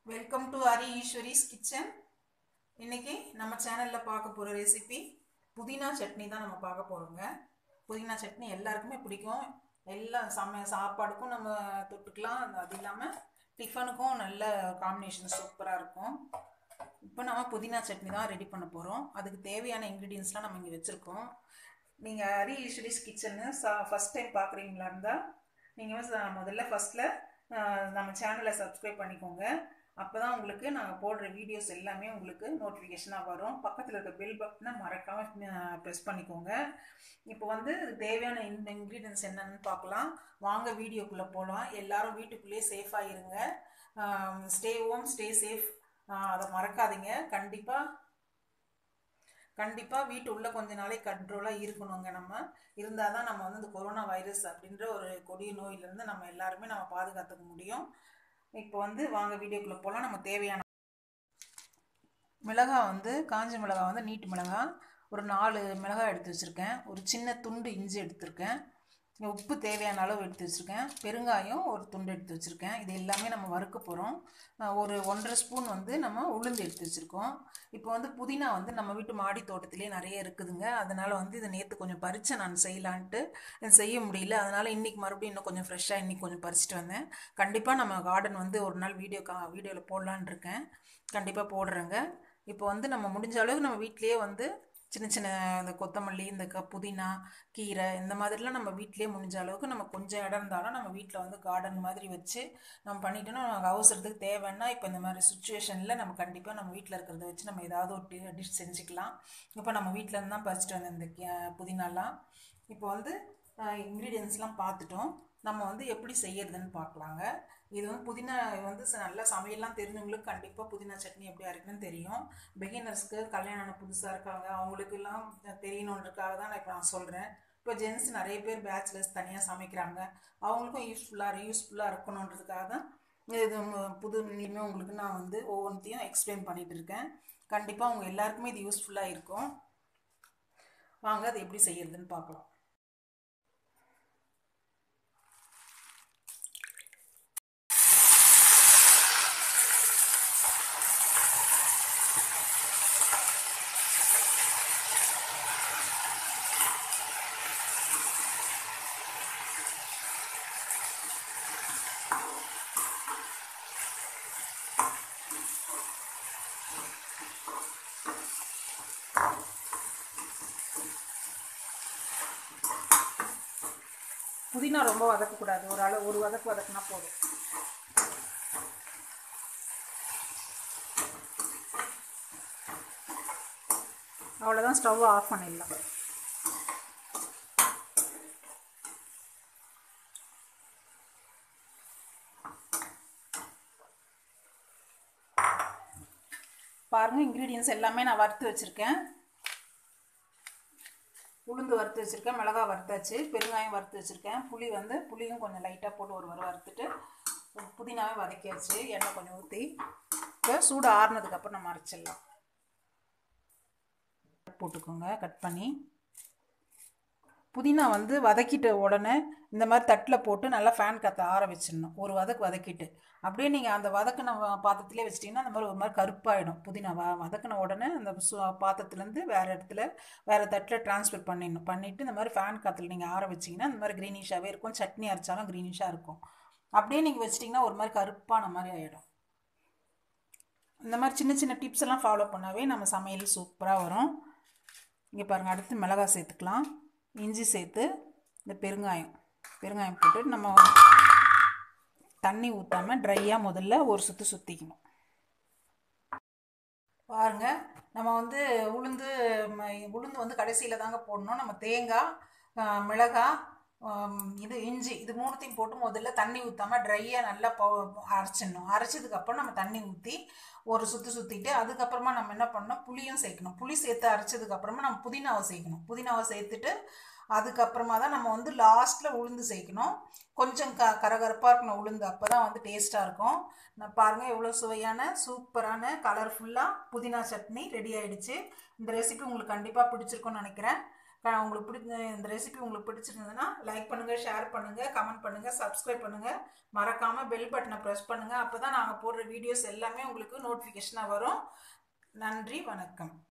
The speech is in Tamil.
welcome to Hari Eswari's kitchen இன்னைக்கு நம்ம சேனலில் பார்க்க போகிற ரெசிபி புதினா சட்னி தான் நம்ம பார்க்க போகிறோங்க புதினா சட்னி எல்லாருக்குமே பிடிக்கும் எல்லா சம சாப்பாடுக்கும் நம்ம தொட்டுக்கலாம் அது இல்லாமல் டிஃபனுக்கும் நல்ல காம்பினேஷன் சூப்பராக இருக்கும் இப்போ நம்ம புதினா சட்னி தான் ரெடி பண்ண போகிறோம் அதுக்கு தேவையான இன்க்ரீடியன்ஸ்லாம் நம்ம இங்கே வச்சுருக்கோம் நீங்கள் ஹரி ஈஸ்வரிஸ் கிச்சன்னு சா ஃபஸ்ட் டைம் பார்க்குறீங்களா இருந்தால் நீங்கள் முதல்ல ஃபஸ்ட்டில் நம்ம சேனலை சப்ஸ்கிரைப் பண்ணிக்கோங்க அப்போ தான் உங்களுக்கு நாங்கள் போடுற வீடியோஸ் எல்லாமே உங்களுக்கு நோட்டிஃபிகேஷனாக வரும் பக்கத்தில் இருக்க பெல் பட்டனை மறக்காமல் ப்ரெஸ் பண்ணிக்கோங்க இப்போ வந்து தேவையான இந்த இன்க்ரீடியன்ஸ் என்னென்னு பார்க்கலாம் வாங்க வீடியோக்குள்ளே போகலாம் எல்லாரும் வீட்டுக்குள்ளேயே சேஃபாக இருங்க ஸ்டே ஹோம் ஸ்டே சேஃப் அதை மறக்காதீங்க கண்டிப்பாக கண்டிப்பாக வீட்டு உள்ள கொஞ்ச நாளைக்கு கண்ட்ரோலாக இருக்கணுங்க நம்ம இருந்தால் தான் நம்ம வந்து இந்த கொரோனா வைரஸ் அப்படின்ற ஒரு கொடிய நோயிலேருந்து நம்ம எல்லாருமே நம்ம பாதுகாத்துக்க முடியும் இப்போ வந்து வாங்க வீடியோக்குள்ளே போகலாம் நம்ம தேவையான மிளகாய் வந்து காஞ்ச மிளகாய் வந்து நீட்டு மிளகாய் ஒரு நாலு மிளகாய் எடுத்து வச்சுருக்கேன் ஒரு சின்ன துண்டு இஞ்சி எடுத்திருக்கேன் உப்பு தேவையான அளவு எடுத்து வச்சுருக்கேன் பெருங்காயம் ஒரு துண்டு எடுத்து வச்சுருக்கேன் இது எல்லாமே நம்ம வறுக்க போகிறோம் ஒரு ஒன்றரை ஸ்பூன் வந்து நம்ம உளுந்து எடுத்து வச்சுருக்கோம் இப்போ வந்து புதினா வந்து நம்ம வீட்டு மாடி தோட்டத்திலே நிறைய இருக்குதுங்க அதனால் வந்து இதை நேற்று கொஞ்சம் பறித்து நான் செய்யலான்ட்டு செய்ய முடியல அதனால் இன்றைக்கி மறுபடியும் இன்னும் கொஞ்சம் ஃப்ரெஷ்ஷாக இன்றைக்கி கொஞ்சம் பறிச்சிட்டு வந்தேன் கண்டிப்பாக நம்ம கார்டன் வந்து ஒரு நாள் வீடியோ கா வீடியோவில் போடலான் இருக்கேன் கண்டிப்பாக போடுறேங்க இப்போ வந்து நம்ம முடிஞ்ச அளவுக்கு நம்ம வீட்லேயே வந்து சின்ன சின்ன இந்த கொத்தமல்லி இந்த க புதினா கீரை இந்த மாதிரிலாம் நம்ம வீட்டிலே முடிஞ்ச அளவுக்கு நம்ம கொஞ்சம் இடம் இருந்தாலும் நம்ம வீட்டில் வந்து கார்டன் மாதிரி வச்சு நம்ம பண்ணிட்டோன்னா நமக்கு அவசரத்துக்கு தேவைன்னா இப்போ இந்த மாதிரி சுச்சுவேஷனில் நம்ம கண்டிப்பாக நம்ம வீட்டில் இருக்கிறத வச்சு நம்ம ஏதாவது ஒரு டிஷ் செஞ்சுக்கலாம் இப்போ நம்ம வீட்டிலேருந்து தான் பறிச்சிட்டு வந்த இந்த புதினாலாம் இப்போ வந்து இன்க்ரீடியன்ஸ்லாம் பார்த்துட்டோம் நம்ம வந்து எப்படி செய்யறதுன்னு பார்க்கலாங்க இது வந்து புதினா வந்து நல்லா சமையல்லாம் தெரிஞ்சவங்களுக்கு கண்டிப்பாக புதினா சட்னி எப்படி அரைக்கணும்னு தெரியும் பிகினர்ஸ்க்கு கல்யாணம் புதுசாக இருக்காங்க அவங்களுக்கெல்லாம் தெரியணுன்றதுக்காக தான் நான் இப்போ நான் சொல்கிறேன் இப்போ ஜென்ஸ் நிறைய பேர் பேச்சுலர்ஸ் தனியாக சமைக்கிறாங்க அவங்களுக்கும் யூஸ்ஃபுல்லாக யூஸ்ஃபுல்லாக இருக்கணுன்றதுக்காக தான் இது புது இனிமேல் உங்களுக்கு நான் வந்து ஒவ்வொன்றையும் எக்ஸ்பிளைன் பண்ணிகிட்டு இருக்கேன் கண்டிப்பாக அவங்க எல்லாருக்குமே இது யூஸ்ஃபுல்லாக இருக்கும் வாங்க அது எப்படி செய்யறதுன்னு பார்க்கலாம் புதினா ரொம்ப வதக்கக்கூடாது ஒரு அளவு ஒரு வதக்கு வதக்குனா போதும் அவ்வளோதான் ஸ்டவ் ஆஃப் பண்ணிடலாம் பாருங்கள் இன்க்ரீடியன்ஸ் எல்லாமே நான் வறுத்து வச்சுருக்கேன் உளுந்து வறுத்து வச்சுருக்கேன் மிளகாய் வறுத்தாச்சு பெருங்காயம் வறுத்து வச்சுருக்கேன் புளி வந்து புளியும் கொஞ்சம் லைட்டாக போட்டு ஒரு வரை வறுத்துட்டு புதினாவே வதக்கியாச்சு எண்ணெய் கொஞ்சம் ஊற்றி இப்போ சூடு ஆறுனதுக்கப்புறம் நம்ம அரைச்சிடலாம் போட்டுக்கோங்க கட் பண்ணி புதினா வந்து வதக்கிட்ட உடனே இந்த மாதிரி தட்டில் போட்டு நல்லா ஃபேன் காற்ற ஆற வச்சிடணும் ஒரு வதக்கு வதக்கிட்டு அப்படியே நீங்கள் அந்த வதக்கின பாத்திரத்திலே வச்சிட்டிங்கன்னா அந்த மாதிரி ஒரு மாதிரி கருப்பாயிடும் புதினா வ வதக்கின உடனே அந்த சு பாத்திரத்துலேருந்து வேறு இடத்துல வேறு தட்டில் ட்ரான்ஸ்ஃபர் பண்ணிடணும் பண்ணிவிட்டு இந்த மாதிரி ஃபேன் காற்றுல நீங்கள் ஆற வச்சிங்கன்னா இந்த மாதிரி க்ரீனிஷாகவே இருக்கும் சட்னி அரைச்சாலும் க்ரீனிஷாக இருக்கும் அப்படியே நீங்கள் வச்சிட்டிங்கன்னா ஒரு மாதிரி கருப்பான மாதிரி ஆகிடும் இந்த மாதிரி சின்ன சின்ன டிப்ஸ் எல்லாம் ஃபாலோ பண்ணாவே நம்ம சமையல் சூப்பராக வரும் இங்கே பாருங்கள் அடுத்து மிளகாய் சேர்த்துக்கலாம் இஞ்சி சேர்த்து இந்த பெருங்காயம் பெருங்காயம் போட்டு நம்ம தண்ணி ஊற்றாமல் ட்ரையாக முதல்ல ஒரு சுற்று சுற்றிக்கணும் பாருங்கள் நம்ம வந்து உளுந்து உளுந்து வந்து கடைசியில் தாங்க போடணும் நம்ம தேங்காய் மிளகாய் இது இஞ்சி இது மூணுத்தையும் போட்டு முதல்ல தண்ணி ஊற்றாமல் ட்ரையாக நல்லா போ அரைச்சிடணும் அரைச்சதுக்கப்புறம் நம்ம தண்ணி ஊற்றி ஒரு சுற்றி சுற்றிட்டு அதுக்கப்புறமா நம்ம என்ன பண்ணணும் புளியும் சேர்க்கணும் புளி சேர்த்து அரைச்சதுக்கப்புறமா நம்ம புதினாவை சேர்க்கணும் புதினாவை சேர்த்துட்டு அதுக்கப்புறமா தான் நம்ம வந்து லாஸ்ட்டில் உளுந்து சேர்க்கணும் கொஞ்சம் க கரகரப்பாக இருக்கணும் உளுந்து அப்போ தான் வந்து டேஸ்ட்டாக இருக்கும் நான் பாருங்கள் எவ்வளோ சுவையான சூப்பரான கலர்ஃபுல்லாக புதினா சட்னி ரெடி ஆகிடுச்சு இந்த ரெசிபி உங்களுக்கு கண்டிப்பாக பிடிச்சிருக்கும்னு நினைக்கிறேன் க- உங்களுக்கு பிடிச்ச இந்த ரெசிபி உங்களுக்கு பிடிச்சிருந்ததுன்னா லைக் பண்ணுங்கள் ஷேர் பண்ணுங்கள் கமெண்ட் பண்ணுங்கள் சப்ஸ்கிரைப் பண்ணுங்கள் மறக்காமல் பெல் பட்டனை ப்ரெஸ் பண்ணுங்கள் அப்போ தான் நாங்கள் போடுற வீடியோஸ் எல்லாமே உங்களுக்கு நோட்டிஃபிகேஷனாக வரும் நன்றி வணக்கம்